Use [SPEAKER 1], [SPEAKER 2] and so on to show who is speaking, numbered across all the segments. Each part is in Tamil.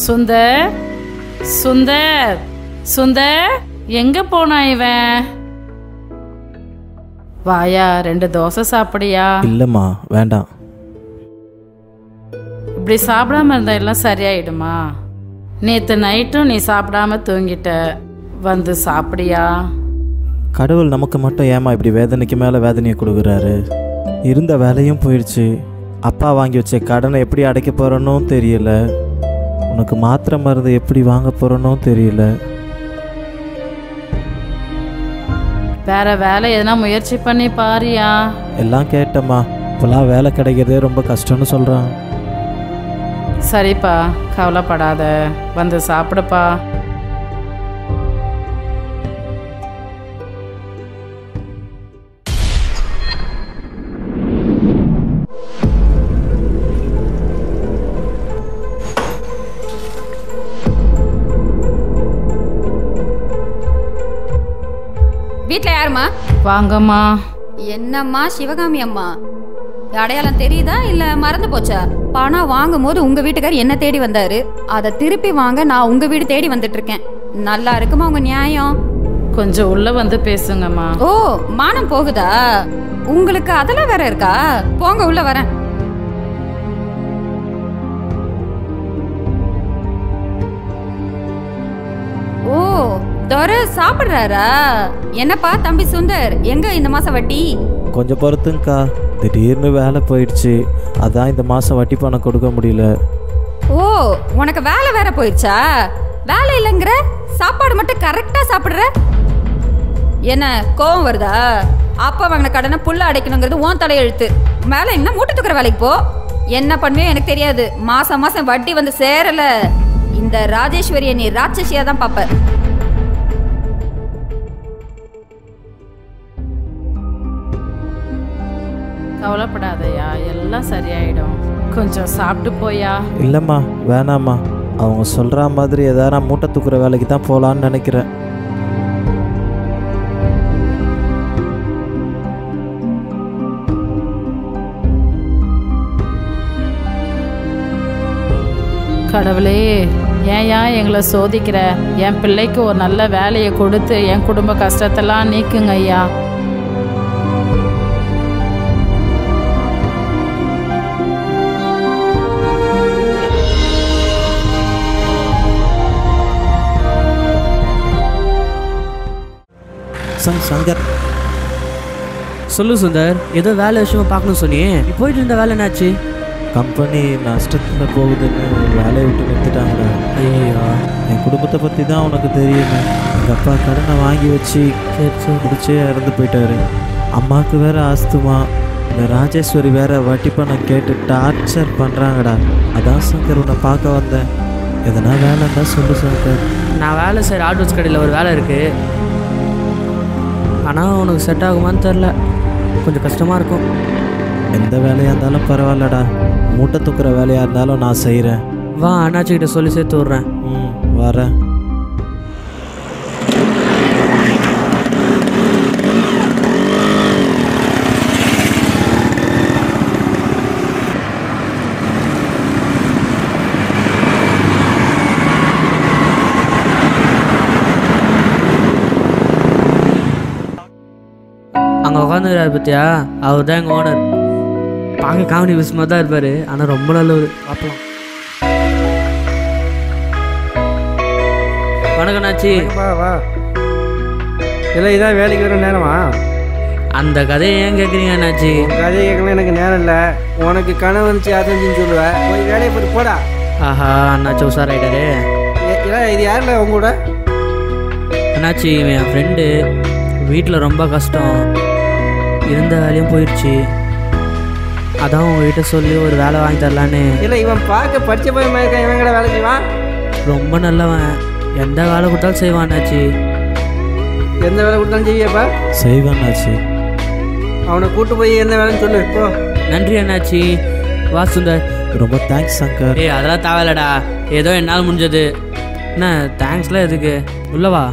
[SPEAKER 1] சுந்தர் சுந்தர் சுந்தர் எங்க போனா இவன் வாயா ரெண்டு தோசை சாப்பிடியா
[SPEAKER 2] இல்லைம்மா வேண்டாம்
[SPEAKER 1] இப்படி சாப்பிடாம இருந்தா எல்லாம் சரியாயிடுமா நேத்து நைட்டும் நீ சாப்பிடாம தூங்கிட்ட வந்து சாப்பிடியா
[SPEAKER 2] கடவுள் நமக்கு மட்டும் ஏமா இப்படி வேதனைக்கு மேலே வேதனையை கொடுக்குறாரு இருந்த வேலையும் போயிடுச்சு அப்பா வாங்கி வச்ச கடனை எப்படி அடைக்க போகிறனும் தெரியல உனக்கு மாத்திரை மருந்து எப்படி வாங்க போகிறனும் தெரியல
[SPEAKER 1] வேற வேலை எதனா முயற்சி பண்ணி பாரியா
[SPEAKER 2] எல்லாம் கேட்டம்மா இப்போல்லாம் வேலை கிடைக்கிறதே ரொம்ப கஷ்டம்னு சொல்கிறான்
[SPEAKER 1] சரிப்பா கவலைப்படாத வந்து சாப்பிடுப்பா
[SPEAKER 3] வீட்ல யாரும்மா
[SPEAKER 1] வாங்கம்மா
[SPEAKER 3] என்னம்மா சிவகாமி அம்மா அடையாளம் தெரியுதா இல்ல மறந்து போச்சா பணம் வாங்கும் போது உங்க வீட்டுக்கார் என்ன தேடி வந்தாரு அதை திருப்பி வாங்க நான் உங்க வீடு தேடி வந்துட்டு இருக்கேன் நல்லா இருக்குமா உங்க நியாயம்
[SPEAKER 1] கொஞ்சம் உள்ள வந்து பேசுங்கம்மா
[SPEAKER 3] ஓ மானம் போகுதா உங்களுக்கு அதெல்லாம் வேற இருக்கா போங்க உள்ள வரேன் ஓ துரை சாப்பிடுறாரா என்னப்பா தம்பி சுந்தர் எங்க இந்த மாசம் வட்டி
[SPEAKER 2] கொஞ்சம் பொறுத்துங்கக்கா திடீர்னு வேலை போயிடுச்சு அதான் இந்த மாதம் வட்டி பணம் கொடுக்க முடியல
[SPEAKER 3] ஓ உனக்கு வேலை வேற போயிடுச்சா வேலை இல்லைங்கிற சாப்பாடு மட்டும் கரெக்டா சாப்பிடுற என்ன கோவம் வருதா அப்பா வாங்கின கடனை புல்ல அடைக்கணுங்கிறது உன் தலையெழுத்து வேலை என்ன மூட்டை தூக்குற வேலைக்கு போ என்ன பண்ணுவே எனக்கு தெரியாது மாசம் மாசம் வட்டி வந்து சேரல இந்த ராஜேஸ்வரியை நீ ராட்சசியா தான் பாப்ப
[SPEAKER 1] கவலைப்படாதயா எல்லாம் சரியாயிடும் கொஞ்சம் சாப்பிட்டு போயா
[SPEAKER 2] இல்லைம்மா வேணாம்மா அவங்க சொல்கிற மாதிரி எதாவது நான் மூட்டை தூக்குற வேலைக்கு தான் போகலான்னு நினைக்கிறேன்
[SPEAKER 1] கடவுளே ஏன்யா எங்களை சோதிக்கிற என் பிள்ளைக்கு ஒரு நல்ல வேலையை கொடுத்து என் குடும்ப கஷ்டத்தெல்லாம் நீக்குங்க ஐயா
[SPEAKER 2] சங் சங்கர்
[SPEAKER 4] சொல்லு சுந்தர் ஏதோ வேலை விஷயமா பார்க்கணும் சொன்னியே நீ போயிட்டு இருந்த வேலை என்னாச்சு
[SPEAKER 2] கம்பெனி நஷ்டத்தில் போகுதுன்னு வேலையை விட்டு நிறுத்திட்டாங்கடா
[SPEAKER 4] ஐயோ
[SPEAKER 2] என் குடும்பத்தை பற்றி தான் உனக்கு தெரியுமே எங்கள் அப்பா கடனை வாங்கி வச்சு கேட்டு குடிச்சே இறந்து போயிட்டாரு அம்மாவுக்கு வேற ஆஸ்துமா இந்த ராஜேஸ்வரி வேற வட்டி பணம் கேட்டு டார்ச்சர் பண்ணுறாங்கடா அதான் சங்கர் உன்னை பார்க்க வந்தேன் எதனா வேலை இருந்தால் சொல்லு சங்கர்
[SPEAKER 4] நான் வேலை செய்கிற ஆட்வர்ஸ் கடையில் ஒரு வேலை இருக்கு ஆனால் உனக்கு செட் ஆகுமான்னு தெரில கொஞ்சம் கஷ்டமாக இருக்கும்
[SPEAKER 2] எந்த வேலையாக இருந்தாலும் பரவாயில்லடா மூட்டை தூக்குற வேலையாக இருந்தாலும் நான் செய்கிறேன்
[SPEAKER 4] வா அண்ணாச்சிக்கிட்ட சொல்லி சேர்த்து விட்றேன்
[SPEAKER 2] ம் வரேன்
[SPEAKER 4] அங்கே உட்காந்துக்கிறாரு பத்தியா அவர் தான் எங்கள் ஓனர் பார்க்க காமெடி விஷயமா தான் இருப்பார் ஆனால் ரொம்ப நல்லவர் பார்க்கலாம் வணக்கம் அண்ணாச்சி
[SPEAKER 5] வா வா இல்லை இதான் வேலைக்கு வர நேரமா
[SPEAKER 4] அந்த கதையை ஏன் கேட்குறீங்க அண்ணாச்சி
[SPEAKER 5] கதையை கேட்கலாம் எனக்கு நேரம் இல்லை உனக்கு கனவு வந்துச்சு அது வந்துச்சுன்னு சொல்லுவேன் போய் வேலையை போட்டு போடா
[SPEAKER 4] ஆஹா அண்ணாச்சி உஷாராயிட்டாரு
[SPEAKER 5] ஏ- இல்லை இது யாரில் உங்க கூட
[SPEAKER 4] அண்ணாச்சி இவன் என் ஃப்ரெண்டு வீட்டில் ரொம்ப கஷ்டம் இருந்த வேலையும் போயிடுச்சு அதான் உங்ககிட்ட சொல்லி ஒரு வேலை வாங்கி தரலான்னு
[SPEAKER 5] இல்லை இவன் பார்க்க படிச்ச போய் இருக்கான் இவன் கடை வேலை செய்வான்
[SPEAKER 4] ரொம்ப நல்லவன் எந்த வேலை கொடுத்தாலும் செய்வான் அண்ணாச்சி
[SPEAKER 5] எந்த வேலை கொடுத்தாலும் செய்வியாப்பா
[SPEAKER 2] செய்வேன்னாச்சு
[SPEAKER 5] அவனை கூட்டு போய் எந்த வேலைன்னு சொல்லு போ
[SPEAKER 4] நன்றி அண்ணாச்சி வா சுந்தர்
[SPEAKER 2] ரொம்ப தேங்க்ஸ் சங்கர்
[SPEAKER 4] ஏய் அதெல்லாம் தேவையில்லடா ஏதோ என்னால் முடிஞ்சது என்ன தேங்க்ஸ்லாம் எதுக்கு உள்ள வா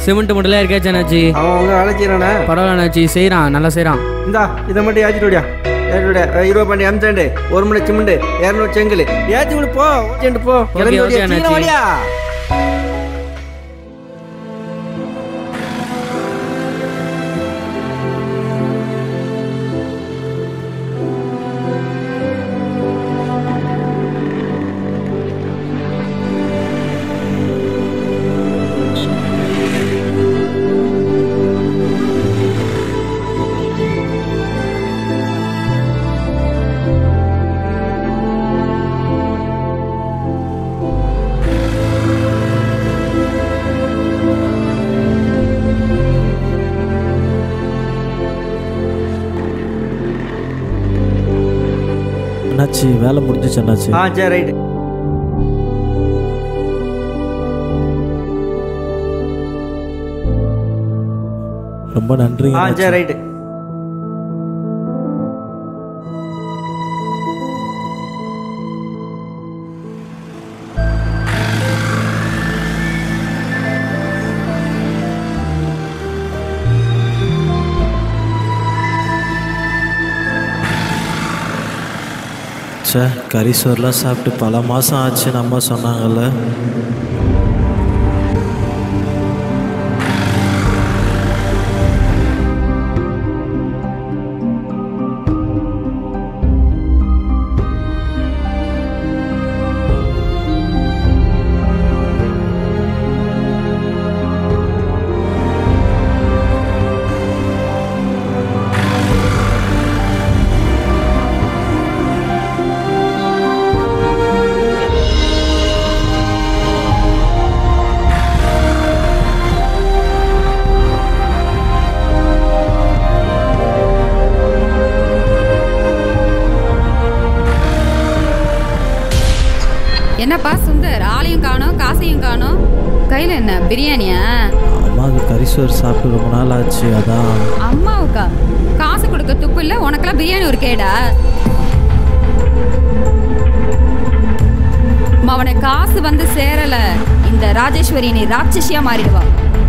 [SPEAKER 4] சிமெண்ட் மட்டும் இருக்காச்சு அண்ணாச்சி
[SPEAKER 5] அவன் அவங்க வேலை செய்கிறானே
[SPEAKER 4] பரவாயில்ல அண்ணாச்சி செய்கிறான் நல்லா செய்கிறான்
[SPEAKER 5] இந்தா இதை மட்டும் ஏற்றிட்டு விடியா ஏற்றி விடியா இருபது பண்ணி எம்சாண்டு ஒரு மணி சிமெண்ட் இரநூறு செங்கல் ஏற்றி விடு போ ஏற்றிட்டு போ கிளம்பி
[SPEAKER 4] okay,
[SPEAKER 5] ஓடியா, சீக்கிரம்
[SPEAKER 4] அண்ணாச்சி.
[SPEAKER 5] ஓடியா
[SPEAKER 2] அண்ணாச்சி வேலை முடிஞ்சிச்சு அண்ணாச்சி
[SPEAKER 5] ஆ சரி ரைட்டு
[SPEAKER 2] ரொம்ப நன்றிங்க
[SPEAKER 5] ஆ
[SPEAKER 2] அண்ணாச்சி.
[SPEAKER 5] சரி ரைட்டு
[SPEAKER 2] ச்சே கறி சோறுலாம் சாப்பிட்டு பல மாதம் ஆச்சுன்னு அம்மா சொன்னாங்கல்ல
[SPEAKER 3] என்னப்பா சுந்தர் ஆளையும் காணோம் காசையும் காணோம் கையில் என்ன பிரியாணியா
[SPEAKER 2] அம்மாவுக்கு கறி சோறு சாப்பிட்டு ரொம்ப நாள் ஆச்சு அதான்
[SPEAKER 3] அம்மாவுக்கா காசு கொடுக்க துப்பு இல்லை உனக்கெல்லாம் பிரியாணி ஒரு கேடா அவனை காசு வந்து சேரல இந்த ராஜேஸ்வரி நீ ராட்சசியா மாறிடுவா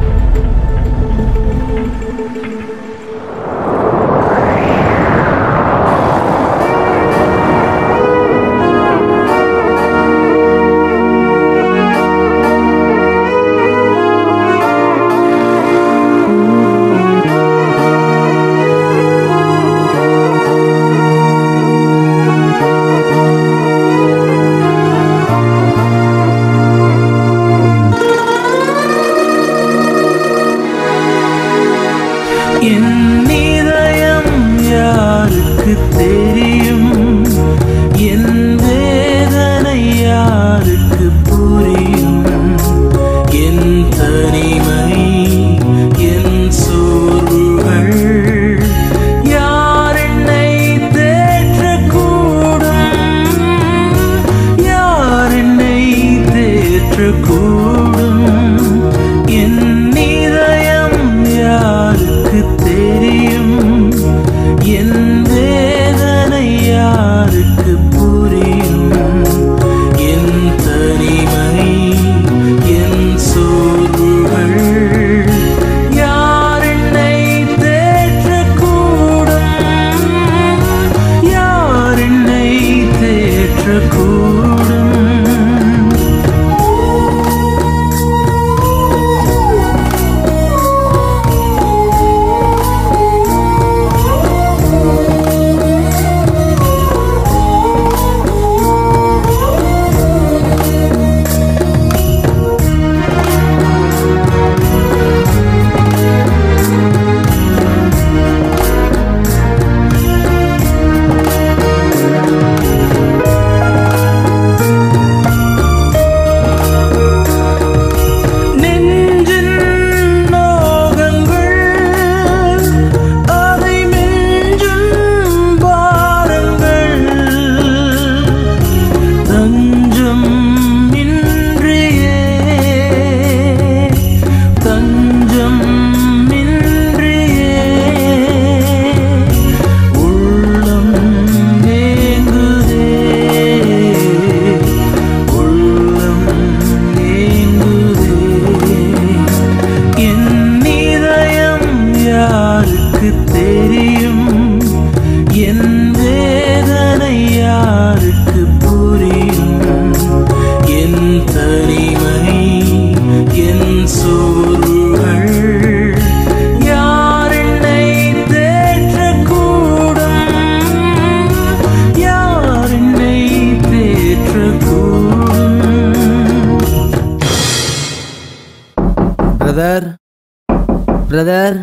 [SPEAKER 6] என் இதயம் யாருக்கு தெரியும் என் வேதனை யாருக்கு புரியும் என் தனிமை என் சோர்வுகள் யார் என்னை தேற்றக்கூடும் யார் என்னை தேற்றக்கூடும் என் இதயம் யாருக்கு தெரியும் என் வேதனை யாருக்கு புரியும் என் தனிமை என் சோர்வுகள் யார் என்னை தேற்றக்கூடும் யார் என்னை தேற்றக்கூடும்
[SPEAKER 5] பிரதர்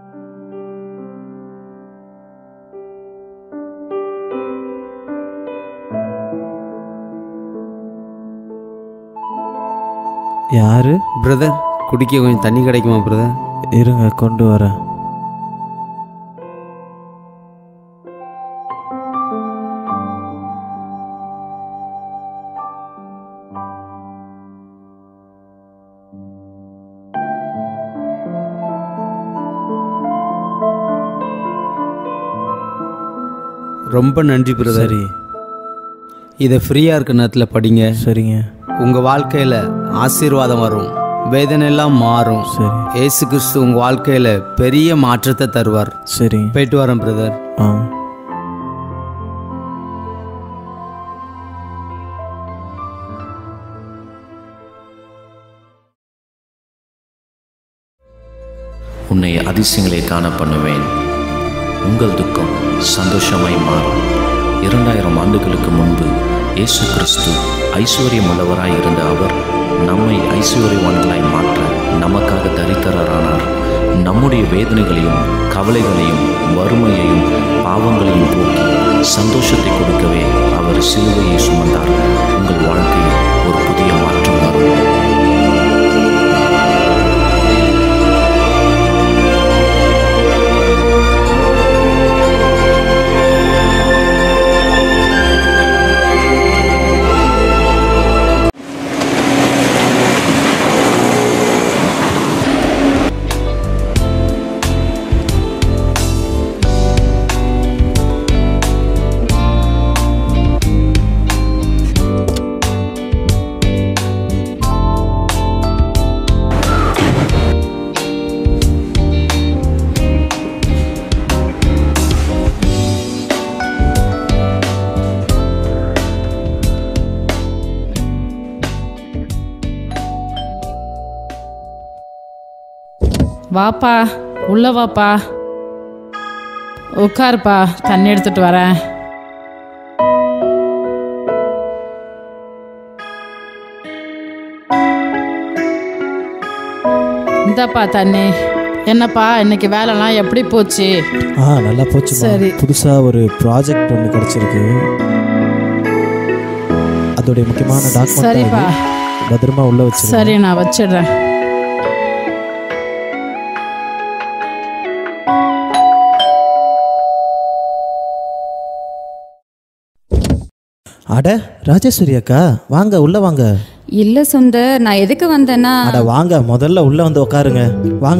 [SPEAKER 2] யாரு
[SPEAKER 5] பிரதர் குடிக்க கொஞ்சம் தண்ணி கிடைக்குமா பிரதர்
[SPEAKER 2] இருங்க கொண்டு வரேன்
[SPEAKER 5] ரொம்ப நன்றி பிரதர்
[SPEAKER 2] சரி
[SPEAKER 5] இதை ஃப்ரீயாக இருக்க நேரத்தில் படிங்க
[SPEAKER 2] சரிங்க
[SPEAKER 5] உங்கள் வாழ்க்கையில் ஆசீர்வாதம் வரும் வேதனை எல்லாம் மாறும்
[SPEAKER 2] சரி
[SPEAKER 5] ஏசு கிறிஸ்து உங்கள் வாழ்க்கையில் பெரிய மாற்றத்தை தருவார்
[SPEAKER 2] சரி
[SPEAKER 5] போயிட்டு வரேன் பிரதர்
[SPEAKER 2] ஆ
[SPEAKER 7] உன்னை அதிசயங்களை காண பண்ணுவேன் உங்கள் துக்கம் சந்தோஷமாய் மாறும் இரண்டாயிரம் ஆண்டுகளுக்கு முன்பு இயேசு கிறிஸ்து ஐஸ்வர்யம் உள்ளவராய் இருந்த அவர் நம்மை ஐஸ்வர்யவான்களாய் மாற்ற நமக்காக தரித்திரரானார் நம்முடைய வேதனைகளையும் கவலைகளையும் வறுமையையும் பாவங்களையும் போக்கி சந்தோஷத்தை கொடுக்கவே அவர் சிலுவையை சுமந்தார் உங்கள் வாழ்க்கையில் ஒரு புதிய மாற்றம் வரும்
[SPEAKER 1] வாப்பா உள்ள வாப்பா உட்காருப்பா தண்ணி எடுத்துட்டு வரேன் இந்தாப்பா தண்ணி என்னப்பா இன்னைக்கு வேலைலாம் எப்படி போச்சு
[SPEAKER 2] ஆ நல்லா போச்சு
[SPEAKER 1] சரி.
[SPEAKER 2] புதுசாக ஒரு ப்ராஜெக்ட் ஒன்று கிடச்சிருக்கு அதோடைய முக்கியமான
[SPEAKER 1] சரிப்பா
[SPEAKER 2] டாக்குமெண்ட் பத்திரமா உள்ள வச்சிருக்கேன்
[SPEAKER 1] சரி நான் வச்சிடுறேன்
[SPEAKER 2] அட ராஜேஸ்வரி அக்கா வாங்க உள்ள வாங்க
[SPEAKER 3] இல்ல சுந்தர் நான் எதுக்கு வந்தேன்னா
[SPEAKER 2] அட வாங்க முதல்ல உள்ள வந்து உட்காருங்க வாங்க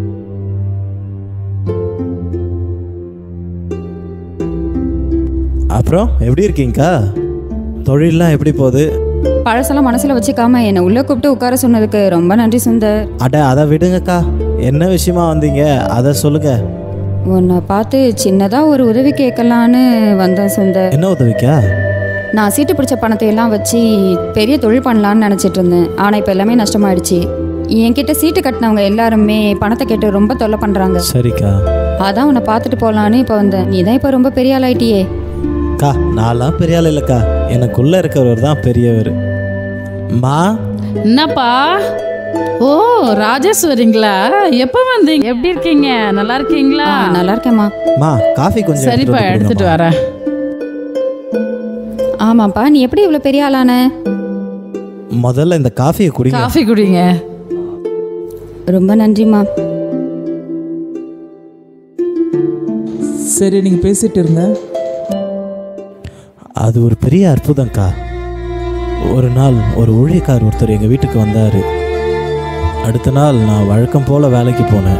[SPEAKER 2] அப்புறம் எப்படி இருக்கீங்கக்கா தொழிலெலாம் எப்படி போகுது
[SPEAKER 3] பழசெல்லாம் மனசுல வச்சுக்காம என்னை உள்ள கூப்பிட்டு உட்கார சொன்னதுக்கு ரொம்ப நன்றி சுந்தர்
[SPEAKER 2] அட அதை விடுங்கக்கா என்ன விஷயமா வந்தீங்க அதை சொல்லுங்க
[SPEAKER 3] உன்னை பார்த்து சின்னதா ஒரு உதவி கேட்கலான்னு வந்தேன் சுந்தர்
[SPEAKER 2] என்ன உதவிக்கா
[SPEAKER 3] நான் சீட்டு பிடிச்ச பணத்தை எல்லாம் வச்சு பெரிய தொழில் பண்ணலான்னு நினச்சிட்டு இருந்தேன் ஆனால் இப்போ எல்லாமே நஷ்டமாயிடுச்சு என்கிட்ட சீட்டு கட்டினவங்க எல்லாருமே பணத்தை கேட்டு ரொம்ப தொல்லை பண்ணுறாங்க
[SPEAKER 2] சரிக்கா
[SPEAKER 3] அதான் உன்னை பார்த்துட்டு போகலான்னு இப்போ வந்தேன் நீ தான் இப்போ ரொம்ப பெரிய ஆள் ஆயிட்டியே
[SPEAKER 2] அக்கா நான்லாம் பெரிய ஆள் இல்லைக்கா எனக்குள்ள இருக்கிறவர் தான் பெரியவர் மா
[SPEAKER 1] என்னப்பா ஓ ராஜேஸ்வரிங்களா எப்போ வந்தீங்க எப்படி இருக்கீங்க நல்லா இருக்கீங்களா
[SPEAKER 3] ஆ, நல்லா இருக்கேம்மா
[SPEAKER 2] மா காஃபி கொஞ்சம்
[SPEAKER 1] சரிப்பா
[SPEAKER 2] வந்து
[SPEAKER 1] எடுத்துட்டு
[SPEAKER 2] கொடுங்கம்மா.
[SPEAKER 1] வரேன்
[SPEAKER 3] ஆமாப்பா நீ எப்படி இவ்வளோ பெரிய ஆளான
[SPEAKER 2] முதல்ல இந்த காஃபியை குடிங்க
[SPEAKER 1] காஃபி குடிங்க
[SPEAKER 3] ரொம்ப நன்றிம்மா
[SPEAKER 6] சரி நீங்கள் பேசிட்டு இருங்க
[SPEAKER 2] அது ஒரு பெரிய அற்புதம்க்கா ஒரு நாள் ஒரு ஊழியக்கார் ஒருத்தர் எங்கள் வீட்டுக்கு வந்தார் அடுத்த நாள் நான் வழக்கம் போல் வேலைக்கு போனேன்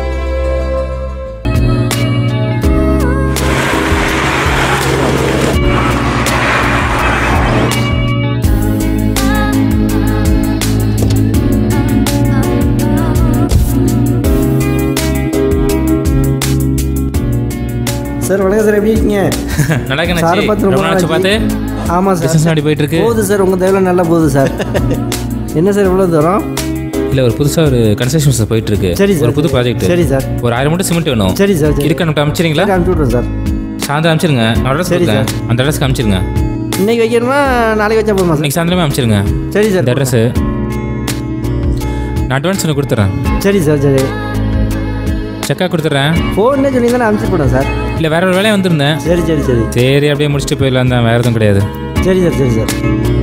[SPEAKER 5] சார் வணக்கம் சார் எப்படி இருக்கீங்க
[SPEAKER 8] நல்லா இருக்கேன்
[SPEAKER 5] சாரை பார்த்து ரொம்ப
[SPEAKER 8] ரொம்ப நாளாச்சு
[SPEAKER 5] நாளாச்சு.
[SPEAKER 8] பார்த்து
[SPEAKER 5] ஆமாம் சார்
[SPEAKER 8] பிசினஸ் எப்படி போயிட்டு இருக்கு
[SPEAKER 5] போகுது சார் உங்கள் தேவையில நல்லா போகுது சார் என்ன சார் இவ்வளோ தூரம்
[SPEAKER 8] இல்ல ஒரு புதுசா ஒரு கன்ஸ்ட்ரக்ஷன் போயிட்டு இருக்கு
[SPEAKER 5] சரி சார்
[SPEAKER 8] ஒரு புது ப்ராஜெக்ட்
[SPEAKER 5] சரி சார்
[SPEAKER 8] ஒரு ஆயிரம் மூட்டை சிமெண்ட் வேணும்
[SPEAKER 5] சரி சார் சரி
[SPEAKER 8] இருக்கு நம்ம அமைச்சிருங்களா
[SPEAKER 5] சரி, அனுப்பிச்சு விட்றேன் சார்
[SPEAKER 8] சாயந்தரம் அமைச்சிருங்க நான் அட்ரஸ்
[SPEAKER 5] சரி
[SPEAKER 8] கொடுத்தேன் அந்த அட்ரஸ்க்கு அமைச்சிருங்க
[SPEAKER 5] இன்னைக்கு வைக்கணுமா நாளைக்கு வச்சா போதுமா சார்
[SPEAKER 8] இன்னைக்கு சாயந்தரமே அமைச்சிருங்க
[SPEAKER 5] சரி சார்
[SPEAKER 8] இந்த அட்ரஸ் நான் அட்வான்ஸ் ஒன்று கொடுத்துறேன்
[SPEAKER 5] சரி சார் சரி
[SPEAKER 8] செக்காக கொடுத்துட்றேன்
[SPEAKER 5] ஃபோன்னே சொல்லி தானே அனுப்பிச்சு போட்டேன் சார்
[SPEAKER 8] இல்லை வேற ஒரு வேலையை வந்திருந்தேன்
[SPEAKER 5] சரி சரி சரி
[SPEAKER 8] சரி அப்படியே முடிச்சுட்டு போயிடலாம் தான் வேறு எதுவும் கிடையாது
[SPEAKER 5] சரி சார் சரி சார்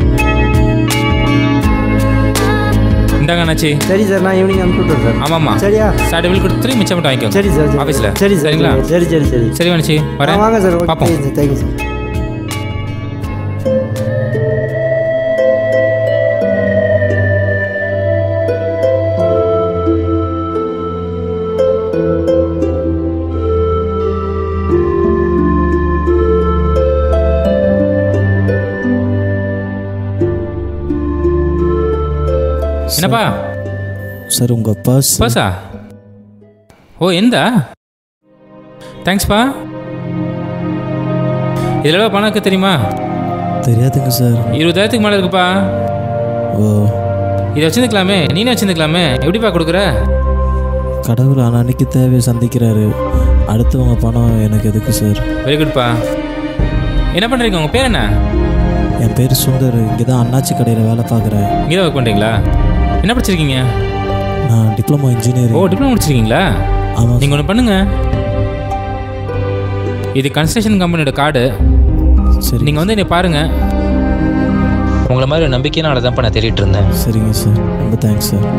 [SPEAKER 8] இந்தாங்க அண்ணாச்சி
[SPEAKER 5] சரி சார் நான் ஈவினிங் அனுப்பிச்சு விட்றேன் சார்
[SPEAKER 8] ஆமாம்மா
[SPEAKER 5] சரியா
[SPEAKER 8] சார் பில் கொடுத்துட்டு மிச்சம் மட்டும் வாங்கிக்கோங்க
[SPEAKER 5] சரி சார் சரி.
[SPEAKER 8] ஆஃபீஸில்
[SPEAKER 5] சரி சார்
[SPEAKER 8] சரிங்களா
[SPEAKER 5] சரி சரி சரி
[SPEAKER 8] சரி அண்ணாச்சி
[SPEAKER 5] ஆ,
[SPEAKER 8] வரேன்
[SPEAKER 5] வாங்க சார் ஓகே
[SPEAKER 8] பார்ப்போம்
[SPEAKER 5] சார் தேங்க்யூ சார்
[SPEAKER 8] என்னப்பா
[SPEAKER 2] சார் உங்கள் பர்ஸ்
[SPEAKER 8] பர்ஸா ஓ எந்தா தேங்க்ஸ்ப்பா இதில் எவ்வளோ பணம் இருக்கு தெரியுமா
[SPEAKER 2] தெரியாதுங்க சார்
[SPEAKER 8] இருபதாயிரத்துக்கு மேலே இருக்குப்பா
[SPEAKER 2] ஓ
[SPEAKER 8] இதை வச்சுருந்துக்கலாமே நீனே வச்சுருந்துக்கலாமே எப்படிப்பா கொடுக்குற
[SPEAKER 2] கடவுள் அன்னைக்கு தேவையை சந்திக்கிறாரு அடுத்தவங்க பணம் எனக்கு எதுக்கு சார்
[SPEAKER 8] வெரி குட்ப்பா என்ன பண்ணுறீங்க உங்கள் பேர் என்ன
[SPEAKER 2] என் பேர் சுந்தர் இங்கே தான் அண்ணாச்சி கடையில் வேலை பார்க்குறேன்
[SPEAKER 8] இங்கே தான் ஒர்க் பண்ணுறீங்களா என்ன படிச்சிருக்கீங்க
[SPEAKER 2] நான் டிப்ளமோ
[SPEAKER 8] ஓ
[SPEAKER 2] இன்ஜினியரிங்
[SPEAKER 8] டிப்ளமோ முடிச்சிருக்கீங்களா
[SPEAKER 2] ஆமாம்
[SPEAKER 8] நீங்கள் ஒன்று பண்ணுங்க இது கன்ஸ்ட்ரக்ஷன் கம்பெனியோட கார்டு
[SPEAKER 2] சரி
[SPEAKER 8] நீங்கள் வந்து என்னை பாருங்கள் உங்களை மாதிரி ஒரு நம்பிக்கையினால தான் நான் தேடிட்டு இருந்தேன்
[SPEAKER 2] சரிங்க சார் ரொம்ப தேங்க்ஸ் சார்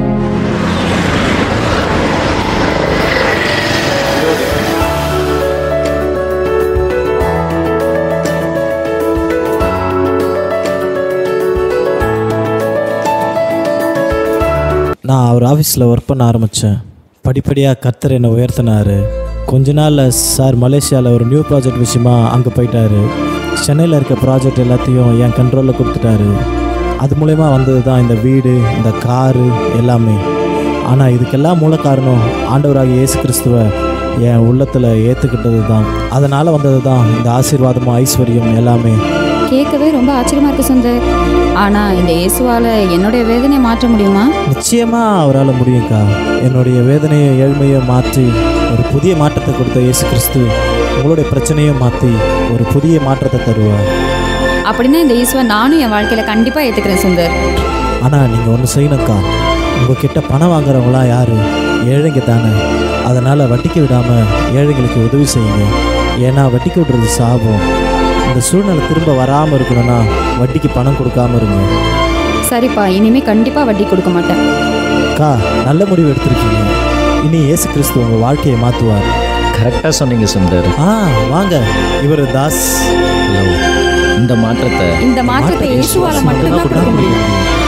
[SPEAKER 2] நான் அவர் ஆஃபீஸில் ஒர்க் பண்ண ஆரம்பித்தேன் படிப்படியாக கர்த்தர் என்னை உயர்த்தினார் கொஞ்ச நாளில் சார் மலேசியாவில் ஒரு நியூ ப்ராஜெக்ட் விஷயமா அங்கே போயிட்டாரு சென்னையில் இருக்க ப்ராஜெக்ட் எல்லாத்தையும் என் கண்ட்ரோலில் கொடுத்துட்டாரு அது மூலயமா வந்தது தான் இந்த வீடு இந்த காரு எல்லாமே ஆனால் இதுக்கெல்லாம் மூல காரணம் ஆண்டவராகிய இயேசு கிறிஸ்துவை என் உள்ளத்தில் ஏற்றுக்கிட்டது தான் அதனால் வந்தது தான் இந்த ஆசீர்வாதமும் ஐஸ்வர்யம் எல்லாமே
[SPEAKER 3] கேட்கவே ரொம்ப ஆச்சரியமா இருக்கு சுந்தர் ஆனா இந்த இயேசுவால என்னுடைய வேதனையை மாற்ற முடியுமா
[SPEAKER 2] நிச்சயமாக அவரால் முடியும்க்கா என்னுடைய வேதனையை ஏழ்மையை மாற்றி ஒரு புதிய மாற்றத்தை கொடுத்த இயேசு கிறிஸ்து உங்களுடைய பிரச்சனையும் மாற்றி ஒரு புதிய மாற்றத்தை தருவார்
[SPEAKER 3] அப்படின்னா இந்த இயேசுவை நானும் என் வாழ்க்கையில கண்டிப்பா ஏத்துக்கிறேன் சுந்தர்
[SPEAKER 2] ஆனால் நீங்கள் ஒன்று செய்யணும்க்கா உங்ககிட்ட பணம் வாங்குறவங்களாம் யார் ஏழைங்க தானே அதனால் வட்டிக்கு விடாமல் ஏழைங்களுக்கு உதவி செய்யுங்க ஏன்னா வட்டிக்கு விடுறது சாபம் இந்த சூழ்நிலை திரும்ப வராமல் இருக்கணும்னா வட்டிக்கு பணம் கொடுக்காம இருங்க
[SPEAKER 3] சரிப்பா இனிமே கண்டிப்பா வட்டி கொடுக்க மாட்டேன்
[SPEAKER 2] அக்கா நல்ல முடிவு எடுத்திருக்கீங்க இனி இயேசு கிறிஸ்து உங்கள் வாழ்க்கையை மாற்றுவார்
[SPEAKER 7] கரெக்டாக சொன்னீங்க சுந்தர்
[SPEAKER 2] ஆ வாங்க இவர் தாஸ்
[SPEAKER 7] ஹலோ இந்த மாற்றத்தை
[SPEAKER 3] இந்த மாற்றத்தை இயேசுவால மட்டும்தான் கொடுக்க முடியும்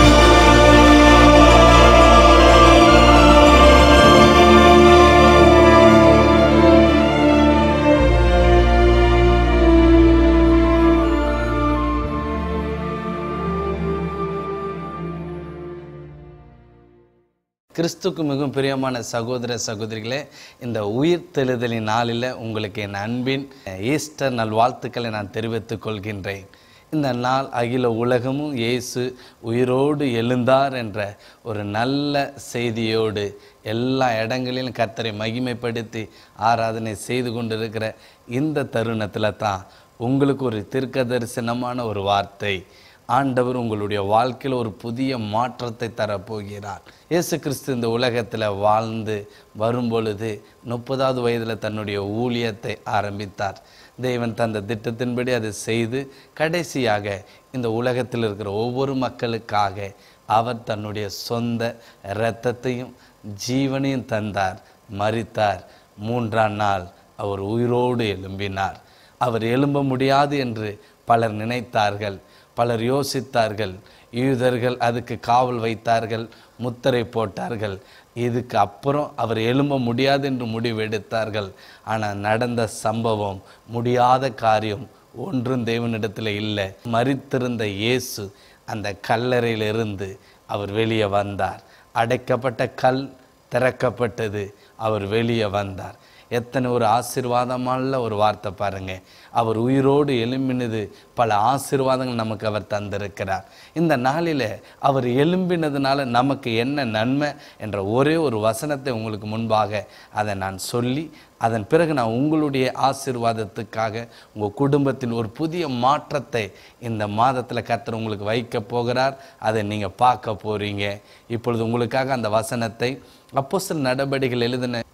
[SPEAKER 9] கிறிஸ்துக்கு மிகவும் பிரியமான சகோதர சகோதரிகளே இந்த உயிர் தெளிதலின் நாளில் உங்களுக்கு என் அன்பின் ஈஸ்டர் நல்வாழ்த்துக்களை நான் தெரிவித்துக் கொள்கின்றேன் இந்த நாள் அகில உலகமும் இயேசு உயிரோடு எழுந்தார் என்ற ஒரு நல்ல செய்தியோடு எல்லா இடங்களிலும் கர்த்தரை மகிமைப்படுத்தி ஆராதனை செய்து கொண்டிருக்கிற இந்த தருணத்தில் தான் உங்களுக்கு ஒரு தீர்க்க தரிசனமான ஒரு வார்த்தை ஆண்டவர் உங்களுடைய வாழ்க்கையில் ஒரு புதிய மாற்றத்தை தரப்போகிறார் இயேசு கிறிஸ்து இந்த உலகத்தில் வாழ்ந்து வரும்பொழுது முப்பதாவது வயதில் தன்னுடைய ஊழியத்தை ஆரம்பித்தார் தேவன் தந்த திட்டத்தின்படி அதை செய்து கடைசியாக இந்த உலகத்தில் இருக்கிற ஒவ்வொரு மக்களுக்காக அவர் தன்னுடைய சொந்த இரத்தத்தையும் ஜீவனையும் தந்தார் மரித்தார் மூன்றாம் நாள் அவர் உயிரோடு எழும்பினார் அவர் எழும்ப முடியாது என்று பலர் நினைத்தார்கள் பலர் யோசித்தார்கள் யூதர்கள் அதுக்கு காவல் வைத்தார்கள் முத்திரை போட்டார்கள் இதுக்கு அப்புறம் அவர் எழும்ப முடியாது என்று முடிவெடுத்தார்கள் ஆனால் நடந்த சம்பவம் முடியாத காரியம் ஒன்றும் தேவனிடத்தில் இல்லை மரித்திருந்த இயேசு அந்த கல்லறையிலிருந்து அவர் வெளியே வந்தார் அடைக்கப்பட்ட கல் திறக்கப்பட்டது அவர் வெளியே வந்தார் எத்தனை ஒரு ஆசீர்வாதமான ஒரு வார்த்தை பாருங்க அவர் உயிரோடு எழும்பினது பல ஆசீர்வாதங்கள் நமக்கு அவர் தந்திருக்கிறார் இந்த நாளில் அவர் எழும்பினதுனால நமக்கு என்ன நன்மை என்ற ஒரே ஒரு வசனத்தை உங்களுக்கு முன்பாக அதை நான் சொல்லி அதன் பிறகு நான் உங்களுடைய ஆசீர்வாதத்துக்காக உங்கள் குடும்பத்தின் ஒரு புதிய மாற்றத்தை இந்த மாதத்தில் கர்த்தர் உங்களுக்கு வைக்க போகிறார் அதை நீங்கள் பார்க்க போகிறீங்க இப்பொழுது உங்களுக்காக அந்த வசனத்தை அப்போஸ்தலர் நடபடிகள் எழுதின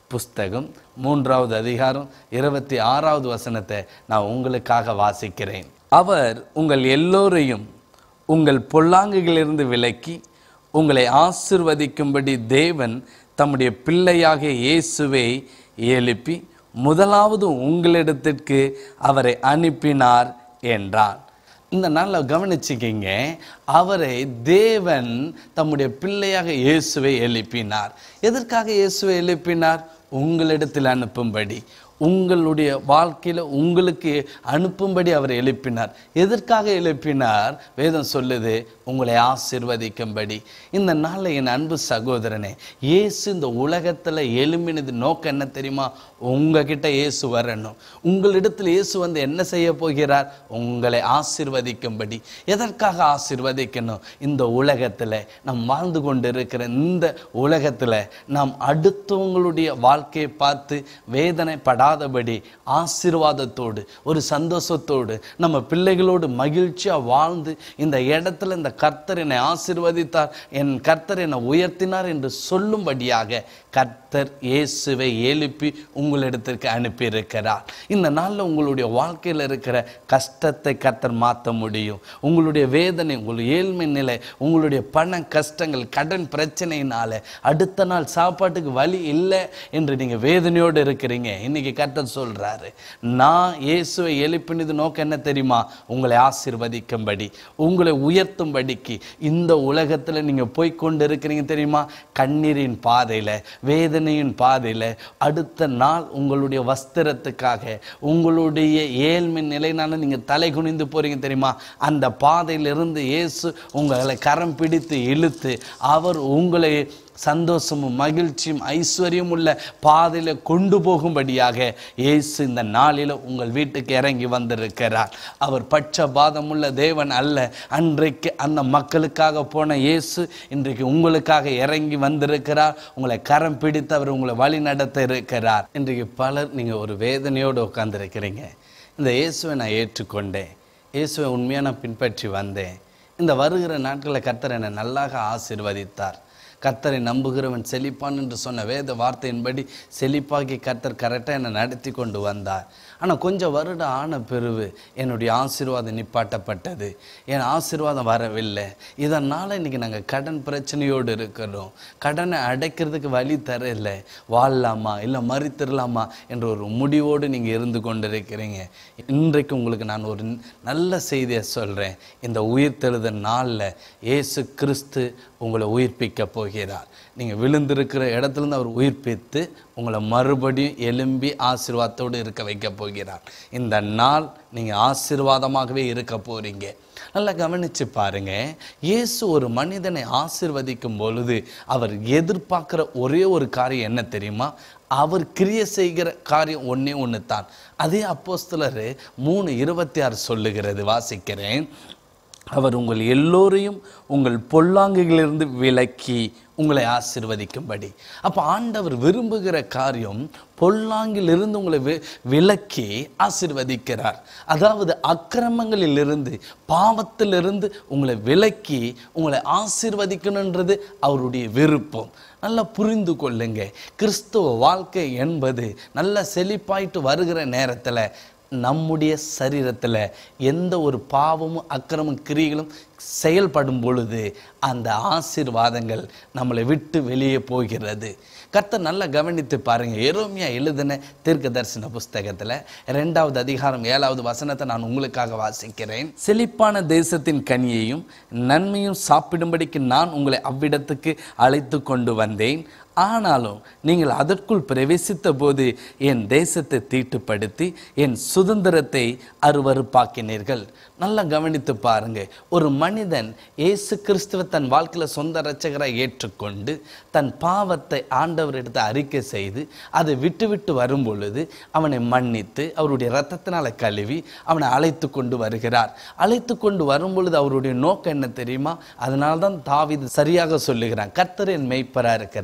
[SPEAKER 9] புஸ்தகம் மூன்றாவது அதிகாரம் இருபத்தி ஆறாவது வசனத்தை நான் உங்களுக்காக வாசிக்கிறேன் அவர் உங்கள் எல்லோரையும் உங்கள் பொல்லாங்குகளிலிருந்து விலக்கி உங்களை ஆசிர்வதிக்கும்படி தேவன் தம்முடைய பிள்ளையாகிய இயேசுவை எழுப்பி முதலாவது உங்களிடத்திற்கு அவரை அனுப்பினார் என்றார் இந்த நாளில் கவனிச்சுக்கிங்க அவரை தேவன் தம்முடைய பிள்ளையாக இயேசுவை எழுப்பினார் எதற்காக இயேசுவை எழுப்பினார் உங்களிடத்தில் அனுப்பும்படி உங்களுடைய வாழ்க்கையில் உங்களுக்கு அனுப்பும்படி அவர் எழுப்பினார் எதற்காக எழுப்பினார் வேதம் சொல்லுது உங்களை ஆசிர்வதிக்கும்படி இந்த நாளில் என் அன்பு சகோதரனே இயேசு இந்த உலகத்தில் எழும்பினது நோக்கம் என்ன தெரியுமா உங்ககிட்ட இயேசு வரணும் உங்களிடத்தில் இயேசு வந்து என்ன செய்ய போகிறார் உங்களை ஆசிர்வதிக்கும்படி எதற்காக ஆசிர்வதிக்கணும் இந்த உலகத்தில் நாம் வாழ்ந்து கொண்டு இருக்கிற இந்த உலகத்தில் நாம் அடுத்தவங்களுடைய வாழ்க்கையை பார்த்து வேதனைப்படாதபடி ஆசீர்வாதத்தோடு ஒரு சந்தோஷத்தோடு நம்ம பிள்ளைகளோடு மகிழ்ச்சியாக வாழ்ந்து இந்த இடத்துல இந்த கர்த்தர் என்னை ஆசீர்வதித்தார் என் கர்த்தர் என்னை உயர்த்தினார் என்று சொல்லும்படியாக கர்த்தர் இயேசுவை எழுப்பி உங்களிடத்திற்கு அனுப்பியிருக்கிறார் இந்த நாளில் உங்களுடைய வாழ்க்கையில் இருக்கிற கஷ்டத்தை கர்த்தர் மாற்ற முடியும் உங்களுடைய வேதனை உங்களுடைய ஏழ்மை நிலை உங்களுடைய பண கஷ்டங்கள் கடன் பிரச்சனையினால அடுத்த நாள் சாப்பாட்டுக்கு வழி இல்லை என்று நீங்கள் வேதனையோடு இருக்கிறீங்க இன்னைக்கு கர்த்தர் சொல்றாரு நான் இயேசுவை எழுப்பினது நோக்கம் என்ன தெரியுமா உங்களை ஆசீர்வதிக்கும்படி உங்களை உயர்த்தும்படிக்கு இந்த உலகத்தில் நீங்கள் போய் கொண்டு இருக்கிறீங்க தெரியுமா கண்ணீரின் பாதையில் வேதனையின் பாதையில் அடுத்த நாள் உங்களுடைய வஸ்திரத்துக்காக உங்களுடைய ஏழ்மை நிலைனால நீங்கள் தலை குனிந்து போறீங்க தெரியுமா அந்த பாதையிலிருந்து இயேசு உங்களை கரம் பிடித்து இழுத்து அவர் உங்களை சந்தோஷமும் மகிழ்ச்சியும் ஐஸ்வர்யம் உள்ள பாதையில் கொண்டு போகும்படியாக இயேசு இந்த நாளில் உங்கள் வீட்டுக்கு இறங்கி வந்திருக்கிறார் அவர் பட்சபாதம் உள்ள தேவன் அல்ல அன்றைக்கு அந்த மக்களுக்காக போன இயேசு இன்றைக்கு உங்களுக்காக இறங்கி வந்திருக்கிறார் உங்களை கரம் பிடித்து அவர் உங்களை வழி நடத்த இருக்கிறார் இன்றைக்கு பலர் நீங்கள் ஒரு வேதனையோடு உட்கார்ந்திருக்கிறீங்க இந்த இயேசுவை நான் ஏற்றுக்கொண்டேன் இயேசுவை உண்மையாக நான் பின்பற்றி வந்தேன் இந்த வருகிற நாட்களில் கர்த்தர் என்னை நல்லாக ஆசீர்வதித்தார் கர்த்தரை நம்புகிறவன் செழிப்பான் என்று சொன்ன வேத வார்த்தையின்படி செழிப்பாக்கி கர்த்தர் கரெக்டாக என்னை நடத்தி கொண்டு வந்தார் ஆனால் கொஞ்சம் வருடம் ஆன பிறகு என்னுடைய ஆசீர்வாதம் நிப்பாட்டப்பட்டது என் ஆசீர்வாதம் வரவில்லை இதனால் இன்றைக்கி நாங்கள் கடன் பிரச்சனையோடு இருக்கிறோம் கடனை அடைக்கிறதுக்கு வழி தரல வாழலாமா இல்லை மறித்திடலாமா என்ற ஒரு முடிவோடு நீங்கள் இருந்து கொண்டிருக்கிறீங்க இன்றைக்கு உங்களுக்கு நான் ஒரு நல்ல செய்தியை சொல்கிறேன் இந்த உயிர்த்தெழுத நாளில் இயேசு கிறிஸ்து உங்களை உயிர்ப்பிக்க போகிறார் நீங்கள் விழுந்திருக்கிற இடத்துலேருந்து அவர் உயிர்ப்பித்து உங்களை மறுபடியும் எலும்பி ஆசீர்வாதத்தோடு இருக்க வைக்க போகிறார் இந்த நாள் நீங்கள் ஆசீர்வாதமாகவே இருக்க போகிறீங்க நல்லா கவனிச்சு பாருங்க இயேசு ஒரு மனிதனை ஆசீர்வதிக்கும் பொழுது அவர் எதிர்பார்க்குற ஒரே ஒரு காரியம் என்ன தெரியுமா அவர் கிரிய செய்கிற காரியம் ஒன்றே ஒன்று தான் அதே அப்போஸ்தலர் மூணு இருபத்தி ஆறு சொல்லுகிறது வாசிக்கிறேன் அவர் உங்கள் எல்லோரையும் உங்கள் பொல்லாங்குகளிலிருந்து விலக்கி உங்களை ஆசிர்வதிக்கும்படி அப்போ ஆண்டவர் விரும்புகிற காரியம் பொல்லாங்கிலிருந்து உங்களை வி விலக்கி ஆசிர்வதிக்கிறார் அதாவது அக்கிரமங்களிலிருந்து பாவத்திலிருந்து உங்களை விலக்கி உங்களை ஆசிர்வதிக்கணுன்றது அவருடைய விருப்பம் நல்லா புரிந்து கொள்ளுங்க கிறிஸ்துவ வாழ்க்கை என்பது நல்ல செழிப்பாயிட்டு வருகிற நேரத்தில் நம்முடைய சரீரத்தில் எந்த ஒரு பாவமும் அக்கிரமும் கிரிகளும் செயல்படும் பொழுது அந்த ஆசீர்வாதங்கள் நம்மளை விட்டு வெளியே போகிறது கர்த்தர் நல்லா கவனித்து பாருங்க எரோமியா எழுதின தீர்க்க தரிசன புஸ்தகத்தில் ரெண்டாவது அதிகாரம் ஏழாவது வசனத்தை நான் உங்களுக்காக வாசிக்கிறேன் செழிப்பான தேசத்தின் கனியையும் நன்மையும் சாப்பிடும்படிக்கு நான் உங்களை அவ்விடத்துக்கு அழைத்து கொண்டு வந்தேன் ஆனாலும் நீங்கள் அதற்குள் பிரவேசித்த போது என் தேசத்தை தீட்டுப்படுத்தி என் சுதந்திரத்தை அருவருப்பாக்கினீர்கள் நல்லா கவனித்து பாருங்க ஒரு மனிதன் இயேசு கிறிஸ்துவ தன் வாழ்க்கையில் சொந்த இரட்சகராய் ஏற்றுக்கொண்டு தன் பாவத்தை ஆண்டவர் எடுத்து அறிக்கை செய்து அதை விட்டு விட்டு வரும் பொழுது அவனை மன்னித்து அவருடைய இரத்தத்தினால கழுவி அவனை அழைத்து கொண்டு வருகிறார் அழைத்து கொண்டு வரும் பொழுது அவருடைய நோக்கம் என்ன தெரியுமா அதனால தான் தாவீது சரியாக சொல்லுகிறான் கர்த்தர் என் மெய்ப்பராக இருக்கிறார்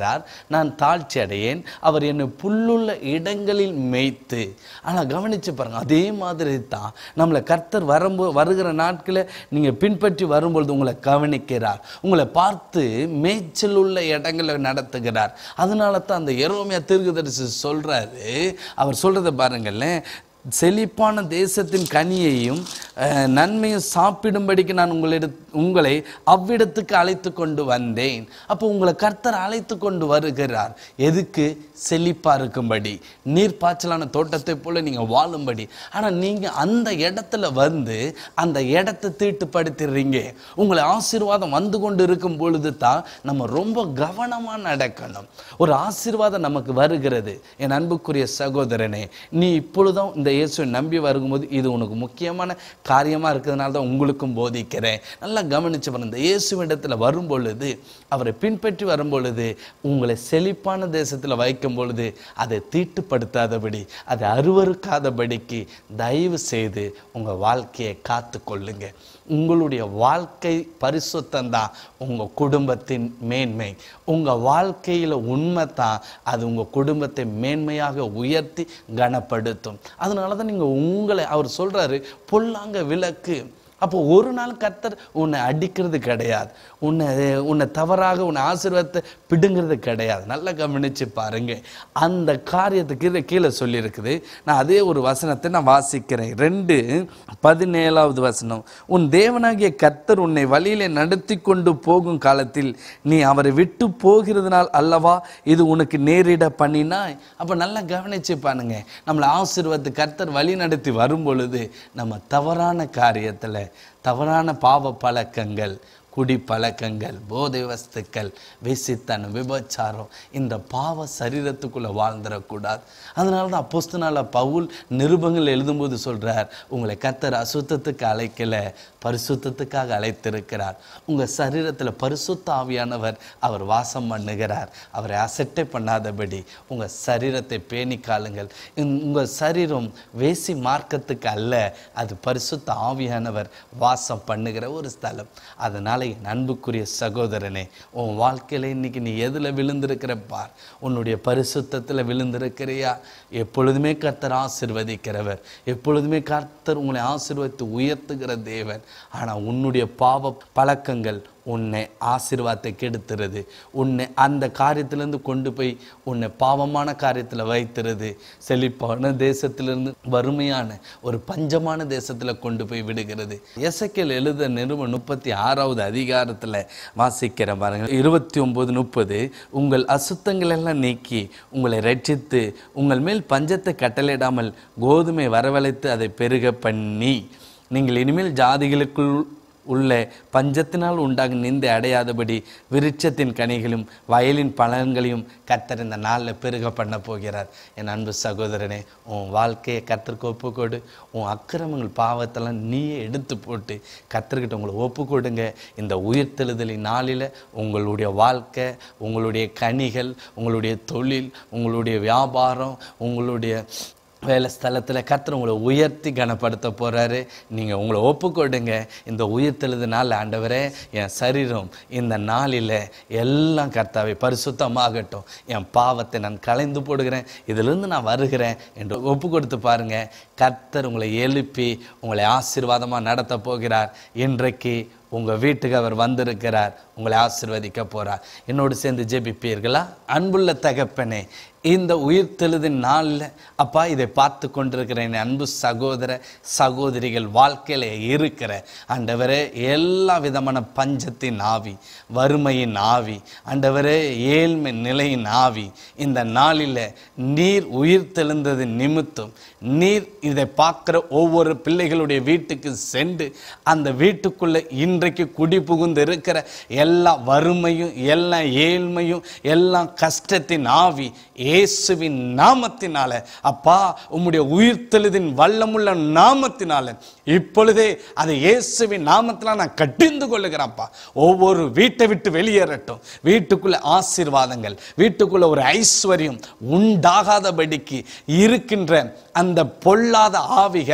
[SPEAKER 9] நான் தாழ்ச்சி அடையேன் அவர் என்னை புல்லுள்ள இடங்களில் மேய்த்து ஆனால் கவனிச்சு பாருங்க அதே மாதிரி தான் நம்மளை கர்த்தர் வரும்போ வருகிற நாட்களில் நீங்கள் பின்பற்றி வரும்பொழுது உங்களை கவனிக்கிறார் உங்களை பார்த்து மேய்ச்சல் உள்ள இடங்களில் நடத்துகிறார் அதனால தான் அந்த எரோமியா தீர்க்கதரிசி சொல்றாரு அவர் சொல்றதை பாருங்களேன் செழிப்பான தேசத்தின் கனியையும் அஹ், நன்மையும் சாப்பிடும்படிக்கு நான் உங்களிட உங்களை அவ்விடத்துக்கு அழைத்து கொண்டு வந்தேன் அப்போ உங்களை கர்த்தர் அழைத்து கொண்டு வருகிறார் எதுக்கு செழிப்பா இருக்கும்படி நீர் பாய்ச்சலான தோட்டத்தை போல நீங்க வாழும்படி ஆனா நீங்க அந்த இடத்துல வந்து அந்த இடத்தை தீட்டுப்படுத்திடுறீங்க உங்களை ஆசீர்வாதம் வந்து கொண்டு இருக்கும் பொழுது தான் நம்ம ரொம்ப கவனமா நடக்கணும் ஒரு ஆசீர்வாதம் நமக்கு வருகிறது என் அன்புக்குரிய சகோதரனே நீ இப்பொழுதும் இந்த இயேசுவை நம்பி வரும்போது இது உனக்கு முக்கியமான காரியமா இருக்கிறதுனால தான் உங்களுக்கும் போதிக்கிறேன் நல்லா கவனிச்சு பாருங்க இந்த இயேசுவிடத்தில் வரும் பொழுது அவரை பின்பற்றி வரும் பொழுது உங்களை செழிப்பான தேசத்தில் வைக்கும் பொழுது அதை தீட்டுப்படுத்தாதபடி அதை அருவறுக்காதபடிக்கு தயவு செய்து உங்க வாழ்க்கையை காத்து கொள்ளுங்க உங்களுடைய வாழ்க்கை பரிசுத்தம் தான் உங்க குடும்பத்தின் மேன்மை உங்க வாழ்க்கையில உண்மை தான் அது உங்க குடும்பத்தை மேன்மையாக உயர்த்தி கனப்படுத்தும் அதனால தான் நீங்க உங்களை அவர் சொல்றாரு பொல்லாங்க விளக்கு அப்போ ஒரு நாள் கர்த்தர் உன்னை அடிக்கிறது கிடையாது உன்னை உன்னை தவறாக உன்னை ஆசீர்வாதத்தை பிடுங்கிறது கிடையாது நல்லா கவனிச்சு பாருங்க அந்த காரியத்துக்கு கீழே கீழே சொல்லியிருக்குது நான் அதே ஒரு வசனத்தை நான் வாசிக்கிறேன் ரெண்டு பதினேழாவது வசனம் உன் தேவனாகிய கர்த்தர் உன்னை வழியிலே நடத்தி கொண்டு போகும் காலத்தில் நீ அவரை விட்டு போகிறதுனால் அல்லவா இது உனக்கு நேரிட பண்ணினாய் அப்போ நல்லா கவனிச்சு பாருங்க நம்மளை ஆசீர்வாதத்து கர்த்தர் வழி நடத்தி வரும் பொழுது நம்ம தவறான காரியத்தில் தவறான பாவ பழக்கங்கள் குடி பழக்கங்கள் போதை வஸ்துக்கள் வேசித்தனம் விபச்சாரம் இந்த பாவ சரீரத்துக்குள்ளே வாழ்ந்துடக்கூடாது அதனால தான் அப்போஸ்தனால பவுல் நிருபங்கள் எழுதும்போது சொல்றார் உங்களை கத்தர் அசுத்தத்துக்கு அழைக்கல பரிசுத்தத்துக்காக அழைத்திருக்கிறார் உங்கள் சரீரத்தில் பரிசுத்த ஆவியானவர் அவர் வாசம் பண்ணுகிறார் அவரை அசட்டை பண்ணாதபடி உங்கள் சரீரத்தை பேணி காலுங்கள் உங்கள் சரீரம் வேசி மார்க்கத்துக்கு அல்ல அது பரிசுத்த ஆவியானவர் வாசம் பண்ணுகிற ஒரு ஸ்தலம் அதனால என் அன்புக்குரிய சகோதரனே உன் வாழ்க்கையில இன்னைக்கு நீ எதுல விழுந்திருக்கிற பார் உன்னுடைய பரிசுத்தத்தில் விழுந்திருக்கிறியா எப்பொழுதுமே கர்த்தர் ஆசிர்வதிக்கிறவர் எப்பொழுதுமே கர்த்தர் உங்களை ஆசீர்வதித்து உயர்த்துகிற தேவன் ஆனா உன்னுடைய பாவ பழக்கங்கள் உன்னை ஆசீர்வாதத்தை கெடுத்துறது உன்னை அந்த காரியத்திலேருந்து கொண்டு போய் உன்னை பாவமான காரியத்தில் வைத்துறது செழிப்பான தேசத்திலிருந்து வறுமையான ஒரு பஞ்சமான தேசத்தில் கொண்டு போய் விடுகிறது எசக்கேல் எழுத நிறுவனம் முப்பத்தி ஆறாவது அதிகாரத்தில் வாசிக்கிற பாருங்க இருபத்தி ஒன்பது முப்பது உங்கள் அசுத்தங்கள் எல்லாம் நீக்கி உங்களை ரட்சித்து உங்கள் மேல் பஞ்சத்தை கட்டளையிடாமல் கோதுமை வரவழைத்து அதை பெருக பண்ணி நீங்கள் இனிமேல் ஜாதிகளுக்குள் உள்ள பஞ்சத்தினால் உண்டாகும் நிந்தை அடையாதபடி விருட்சத்தின் கனிகளும் வயலின் பலன்களையும் கர்த்தர் இந்த நாளில் பெருக பண்ண போகிறார் என் அன்பு சகோதரனே உன் வாழ்க்கையை கர்த்தருக்கு ஒப்பு கொடு உன் அக்கிரமங்கள் பாவத்தெல்லாம் நீயே எடுத்து போட்டு கர்த்தர்கிட்ட உங்களை ஒப்பு கொடுங்க இந்த உயிர்த்தெழுதலின் நாளில் உங்களுடைய வாழ்க்கை உங்களுடைய கனிகள் உங்களுடைய தொழில் உங்களுடைய வியாபாரம் உங்களுடைய வேலை ஸ்தலத்தில் கர்த்தர் உங்களை உயர்த்தி கனப்படுத்த போகிறாரு நீங்கள் உங்களை ஒப்புக்கொடுங்க இந்த உயிர்த்தெழுது நாள் ஆண்டவரே என் சரீரம் இந்த நாளில் எல்லாம் கர்த்தாவை பரிசுத்தமாகட்டும் என் பாவத்தை நான் கலைந்து போடுகிறேன் இதிலிருந்து நான் வருகிறேன் என்று ஒப்பு கொடுத்து பாருங்க கர்த்தர் உங்களை எழுப்பி உங்களை ஆசீர்வாதமாக நடத்த போகிறார் இன்றைக்கு உங்கள் வீட்டுக்கு அவர் வந்திருக்கிறார் உங்களை ஆசிர்வதிக்க போகிறார் என்னோடு சேர்ந்து ஜெபிப்பீர்களா அன்புள்ள தகப்பனே இந்த உயிர்த்தெழுதின் நாளில் அப்பா இதை பார்த்து கொண்டிருக்கிற என் அன்பு சகோதர சகோதரிகள் வாழ்க்கையில் இருக்கிற ஆண்டவரே எல்லா விதமான பஞ்சத்தின் ஆவி வறுமையின் ஆவி ஆண்டவரே ஏழ்மை நிலையின் ஆவி இந்த நாளில் நீர் உயிர்த்தெழுந்தது நிமித்தம் நீர் இதை பார்க்குற ஒவ்வொரு பிள்ளைகளுடைய வீட்டுக்கு சென்று அந்த வீட்டுக்குள்ளே இன்றைக்கு குடி புகுந்து இருக்கிற எல்லா வறுமையும் எல்லா ஏழ்மையும் எல்லா கஷ்டத்தின் ஆவி இயேசுவின் நாமத்தினால அப்பா உம்முடைய உயிர்த்தெழுதின் வல்லமுள்ள நாமத்தினால இப்பொழுதே அதை இயேசுவின் நாமத்தினால் நான் கட்டிந்து கொள்ளுகிறேன்ப்பா ஒவ்வொரு வீட்டை விட்டு வெளியேறட்டும் வீட்டுக்குள்ள ஆசீர்வாதங்கள் வீட்டுக்குள்ள ஒரு ஐஸ்வர்யம் உண்டாகாதபடிக்கு இருக்கின்ற அந்த பொல்லாத ஆவிகள்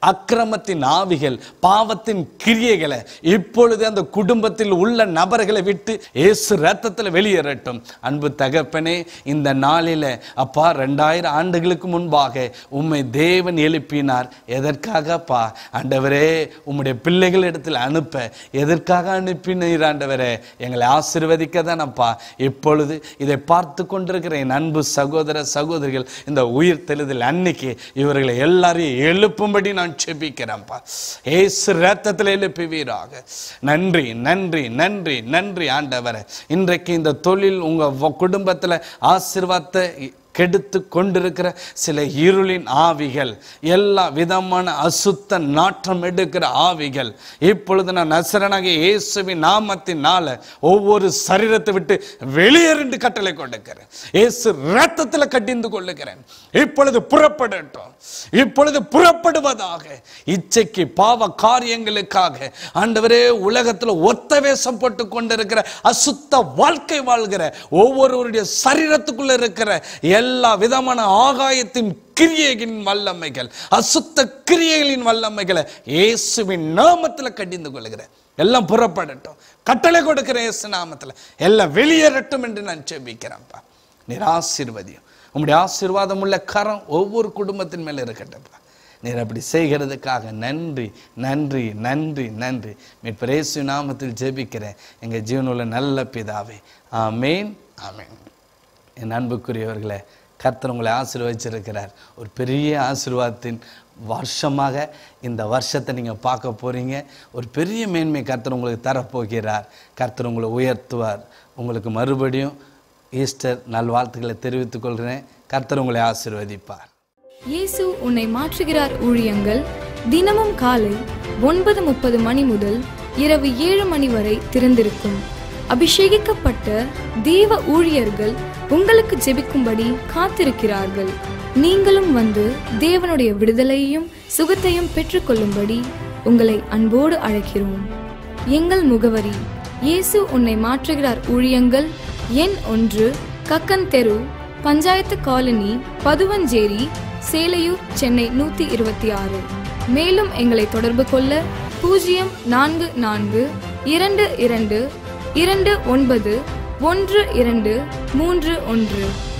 [SPEAKER 9] அக்கிரமத்தின் ஆவிகள் பாவத்தின் கிரியைகளை இப்பொழுது அந்த குடும்பத்தில் உள்ள நபர்களை விட்டு இயேசு ரத்தத்தில் வெளியேறட்டும் அன்பு தகப்பனே இந்த நாளில் அப்பா ரெண்டாயிரம் ஆண்டுகளுக்கு முன்பாக உம்மை தேவன் எழுப்பினார் எதற்காகப்பா ஆண்டவரே உம்முடைய பிள்ளைகள் இடத்தில் அனுப்ப எதற்காக அனுப்பினீர் ஆண்டவரே எங்களை ஆசீர்வதிக்க தானப்பா இப்பொழுது இதை பார்த்து கொண்டிருக்கிற என் அன்பு சகோதர சகோதரிகள் இந்த உயிர் தெளிதல் அன்னைக்கு இவர்களை எல்லாரையும் எழுப்பும்படி நான் செபிக்கிறேன்ப்பா ஏசு ரத்தத்தில் எழுப்புவீராக நன்றி நன்றி நன்றி நன்றி ஆண்டவரே இன்றைக்கு இந்த தொழில் உங்க வ- குடும்பத்துல ஆசீர்வாதத்தை கெடுத்து கொண்டிருக்கிற சில இருளின் ஆவிகள் எல்லா விதமான அசுத்த நாற்றம் எடுக்கிற ஆவிகள் இப்பொழுது நான் நசரனாகிய இயேசுவின் நாமத்தினால ஒவ்வொரு சரீரத்தை விட்டு வெளியேறிண்டு கட்டளை கொடுக்கிறேன் இயேசு ரத்தத்தில் கட்டிந்து கொள்ளுகிறேன் இப்பொழுது புறப்படட்டும் இப்பொழுது புறப்படுவதாக இச்சைக்கு பாவ காரியங்களுக்காக ஆண்டவரே உலகத்தில் ஒத்த வேஷம் போட்டு கொண்டிருக்கிற அசுத்த வாழ்க்கை வாழ்கிற ஒவ்வொருவருடைய சரீரத்துக்குள்ள இருக்கிற எல்லா விதமான ஆகாயத்தின் கிரியைகளின் வல்லமைகள் அசுத்த கிரியைகளின் வல்லமைகளை இயேசுவின் நாமத்துல கடிந்து கொள்கிறேன் எல்லாம் புறப்படட்டும் கட்டளை கொடுக்கிற இயேசு நாமத்துல எல்லாம் வெளியேறட்டும் என்று நான் செபிக்கிறேன்ப்பா நீர் ஆசீர்வதியும் உம்முடைய ஆசீர்வாதம் உள்ள கரம் ஒவ்வொரு குடும்பத்தின் மேல இருக்கட்டும்ப்பா நீர் அப்படி செய்கிறதுக்காக நன்றி நன்றி நன்றி நன்றி மீட்பர் இயேசு நாமத்தில் ஜெபிக்கிறேன் எங்க ஜீவனுள்ள நல்ல பிதாவே ஆமேன் ஆமேன் என் அன்புக்குரியவர்களே கர்த்தர் உங்களை ஆசீர்வதிச்சிருக்கிறார் ஒரு பெரிய ஆசீர்வாதத்தின் வருஷமாக இந்த வருஷத்தை நீங்கள் பார்க்க போகிறீங்க ஒரு பெரிய மேன்மை கர்த்தர் உங்களுக்கு தரப்போகிறார் கர்த்தர் உங்களை உயர்த்துவார் உங்களுக்கு மறுபடியும் ஈஸ்டர் நல்வாழ்த்துக்களை தெரிவித்துக் கொள்கிறேன் கர்த்தர் உங்களை ஆசீர்வதிப்பார்
[SPEAKER 10] இயேசு உன்னை மாற்றுகிறார் ஊழியங்கள் தினமும் காலை ஒன்பது முப்பது மணி முதல் இரவு ஏழு மணி வரை திறந்திருக்கும் அபிஷேகிக்கப்பட்ட தேவ ஊழியர்கள் உங்களுக்கு ஜெபிக்கும்படி காத்திருக்கிறார்கள் நீங்களும் வந்து தேவனுடைய விடுதலையையும் சுகத்தையும் பெற்றுக்கொள்ளும்படி உங்களை அன்போடு அழைக்கிறோம் எங்கள் முகவரி இயேசு உன்னை மாற்றுகிறார் ஊழியங்கள் எண் ஒன்று கக்கன் தெரு பஞ்சாயத்து காலனி பதுவஞ்சேரி சேலையூர் சென்னை நூத்தி இருபத்தி ஆறு மேலும் எங்களை தொடர்பு கொள்ள பூஜ்ஜியம் நான்கு நான்கு இரண்டு இரண்டு இரண்டு ஒன்பது ஒன்று இரண்டு மூன்று ஒன்று